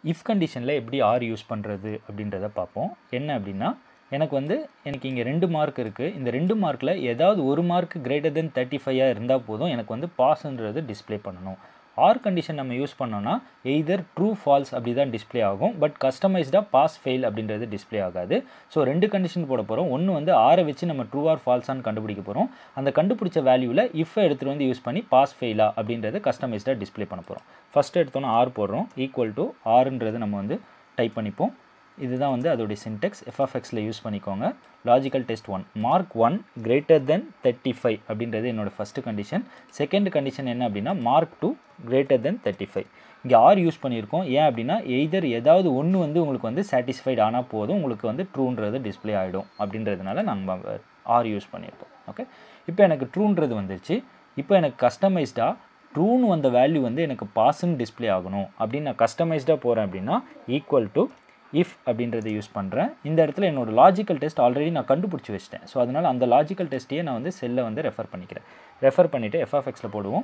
if கண்டிஷனில் எப்படி R use பண்ணுறது அப்படின்றத பார்ப்போம் என்ன அப்படின்னா எனக்கு வந்து எனக்கு இங்கே ரெண்டு மார்க் இருக்குது இந்த ரெண்டு மார்க்கில் ஏதாவது ஒரு மார்க் கிரேட்டர் தென் தேர்ட்டி ஃபைவாக இருந்தால் போதும் எனக்கு வந்து பாஸ்ன்றது டிஸ்ப்ளே பண்ணணும் ஆர் கண்டிஷன் நம்ம யூஸ் பண்ணோன்னா எய்தர் ட்ரூ ஃபால்ஸ் அப்படி தான் டிஸ்ப்ளே ஆகும் பட் கஸ்டமைஸ்டாக பாஸ் ஃபெயில் அப்படின்றது டிஸ்ப்ளே ஆகாது ஸோ ரெண்டு கண்டிஷன் போட போகிறோம் ஒன்று வந்து ஆரை வச்சு நம்ம ட்ரூ ஆர் ஃபால்ஸான்னு கண்டுபிடிக்க போகிறோம் அந்த கண்டுபிடிச்ச வேல்யூவில் இஃப் எடுத்துகிட்டு வந்து யூஸ் பண்ணி பாஸ் ஃபெயிலா அப்படின்றத கஸ்டமைஸ்டாக டிஸ்ப்ளே பண்ண போகிறோம் ஃபஸ்ட்டு எடுத்தோன்னா ஆர் போடுறோம் ஈக்குவல் டு ஆறுன்றது நம்ம வந்து டைப் பண்ணிப்போம் இதுதான் வந்து அதோடைய சின்டெக்ஸ் எஃப்எஃப்எக்ஸில் யூஸ் பண்ணிக்கோங்க logical test one mark one greater than thirty five அப்படின்றது என்னோட ஃபஸ்ட்டு கண்டிஷன் செகண்ட் கண்டிஷன் என்ன அப்படின்னா mark two greater than thirty five இங்கே ஆர் யூஸ் பண்ணியிருக்கோம் ஏன் அப்படின்னா எய்தர் ஏதாவது ஒன்று வந்து உங்களுக்கு வந்து சாட்டிஸ்ஃபைட் ஆனால் போதும் உங்களுக்கு வந்து ட்ரூன்றது டிஸ்ப்ளே ஆகிடும் அப்படின்றதுனால நாங்கள் ஆர் யூஸ் பண்ணியிருக்கோம் ஓகே இப்போ எனக்கு ட்ரூன்றது வந்துருச்சு இப்போ எனக்கு கஸ்டமைஸ்டாக ட்ரூன்னு வந்த வேல்யூ வந்து எனக்கு பாஸ்ன்னு டிஸ்ப்ளே ஆகணும் அப்படின்னு நான் கஸ்டமைஸ்டாக போகிறேன் அப்படின்னா ஈக்குவல் டு இஃப் அப்படின்றத யூஸ் பண்ணுறேன் இந்த இடத்துல என்னோட லாஜிக்கல் டெஸ்ட் ஆல்ரெடி நான் கண்டுபிடிச்சி வச்சிட்டேன் ஸோ அதனால் அந்த லாஜிக்கல் டெஸ்ட்டையே நான் வந்து செல்லை வந்து ரெஃபர் பண்ணிக்கிறேன் ரெஃபர் பண்ணிவிட்டு எஃப்எஃப்எக்ஸில் போடுவோம்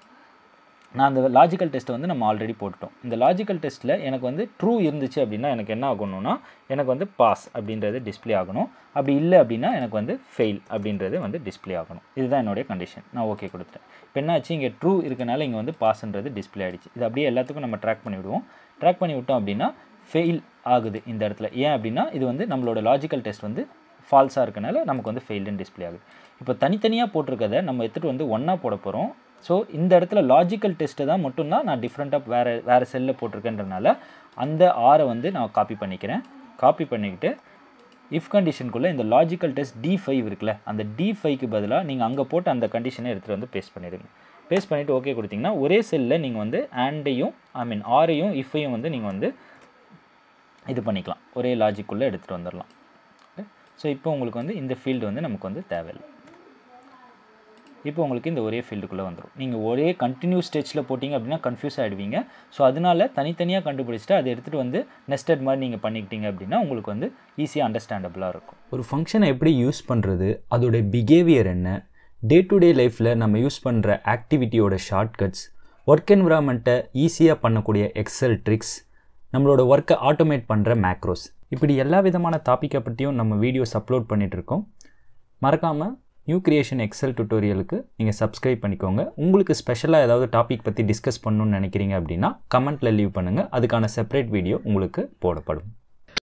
நான் அந்த லாஜிக்கல் டெஸ்ட்டை வந்து நம்ம ஆல்ரெடி போட்டுட்டோம் இந்த லாஜிக்கல் டெஸ்ட்டில் எனக்கு வந்து ட்ரூ இருந்துச்சு அப்படின்னா எனக்கு என்ன ஆகணும்னா எனக்கு வந்து பாஸ் அப்படின்றது டிஸ்ப்ளே ஆகணும் அப்படி இல்லை அப்படின்னா எனக்கு வந்து ஃபெயில் அப்படின்றது வந்து டிஸ்ப்ளே ஆகணும் இதுதான் என்னுடைய கண்டிஷன் நான் ஓகே கொடுத்துட்டேன் இப்போ என்னாச்சு இங்கே ட்ரூ இருக்கனால இங்கே வந்து பாஸ்ன்றது டிஸ்ப்ளே ஆகிடுச்சு இது அப்படியே எல்லாத்துக்கும் நம்ம ட்ராக் பண்ணி விடுவோம் ட்ராக் பண்ணி விட்டோம் அப்படின்னா ஃபெயில் ஆகுது இந்த இடத்துல ஏன் அப்படின்னா இது வந்து நம்மளோட லாஜிக்கல் டெஸ்ட் வந்து ஃபால்ஸாக இருக்கனால நமக்கு வந்து ஃபெயில்டுன்னு டிஸ்ப்ளே ஆகுது இப்போ தனித்தனியாக போட்டிருக்கதை நம்ம எடுத்துகிட்டு வந்து ஒன்றா போட போகிறோம் ஸோ இந்த இடத்துல லாஜிக்கல் டெஸ்ட்டை தான் மட்டும்தான் நான் டிஃப்ரெண்ட்டாக வேறு வேறு செல்லில் போட்டிருக்கேன்றனால அந்த ஆரை வந்து நான் காப்பி பண்ணிக்கிறேன் காப்பி பண்ணிக்கிட்டு இஃப் கண்டிஷனுக்குள்ளே இந்த லாஜிக்கல் டெஸ்ட் டி ஃபைவ் இருக்குல்ல அந்த டி ஃபைவ்க்கு பதிலாக நீங்கள் அங்கே போட்டு அந்த கண்டிஷனை எடுத்துகிட்டு வந்து பேஸ்ட் பண்ணிடுங்க பேஸ்ட் பண்ணிவிட்டு ஓகே கொடுத்தீங்கன்னா ஒரே செல்லில் நீங்கள் வந்து ஆண்டையும் ஐ மீன் ஆரையும் இஃபையும் வந்து நீங்கள் வந்து இது பண்ணிக்கலாம் ஒரே லாஜிக்குள்ளே எடுத்துகிட்டு வந்துடலாம் ஓகே ஸோ இப்போ உங்களுக்கு வந்து இந்த ஃபீல்டு வந்து நமக்கு வந்து தேவையில்லை இப்போ உங்களுக்கு இந்த ஒரே ஃபீல்டுக்குள்ளே வந்துடும் நீங்கள் ஒரே கண்டினியூஸ் ஸ்டேஜில் போட்டிங்க அப்படின்னா கன்ஃபியூஸ் ஆகிடுவீங்க ஸோ அதனால தனித்தனியாக கண்டுபிடிச்சிட்டு அதை எடுத்துகிட்டு வந்து நெஸ்டட் மாதிரி நீங்கள் பண்ணிக்கிட்டீங்க அப்படின்னா உங்களுக்கு வந்து ஈஸியாக அண்டர்ஸ்டாண்டபுளாக இருக்கும் ஒரு ஃபங்க்ஷனை எப்படி யூஸ் பண்ணுறது அதோடைய பிஹேவியர் என்ன டே டு டே லைஃப்பில் நம்ம யூஸ் பண்ணுற ஆக்டிவிட்டியோட ஷார்ட்கட்ஸ் ஒர்க் என்விரான்மெண்ட்டை ஈஸியாக பண்ணக்கூடிய எக்ஸல் ட்ரிக்ஸ் நம்மளோட ஒர்க்கை ஆட்டோமேட் பண்ணுற மேக்ரோஸ் இப்படி எல்லா விதமான டாப்பிக்கை பற்றியும் நம்ம வீடியோஸ் அப்லோட் பண்ணிகிட்ருக்கோம் மறக்காமல் நியூ கிரியேஷன் எக்ஸல் டுட்டோரியலுக்கு நீங்கள் சப்ஸ்கிரைப் பண்ணிக்கோங்க உங்களுக்கு ஸ்பெஷலாக ஏதாவது டாபிக் பற்றி டிஸ்கஸ் பண்ணணும்னு நினைக்கிறீங்க அப்படின்னா கமெண்ட்டில் லீவ் பண்ணுங்கள் அதுக்கான செப்பரேட் வீடியோ உங்களுக்கு போடப்படும்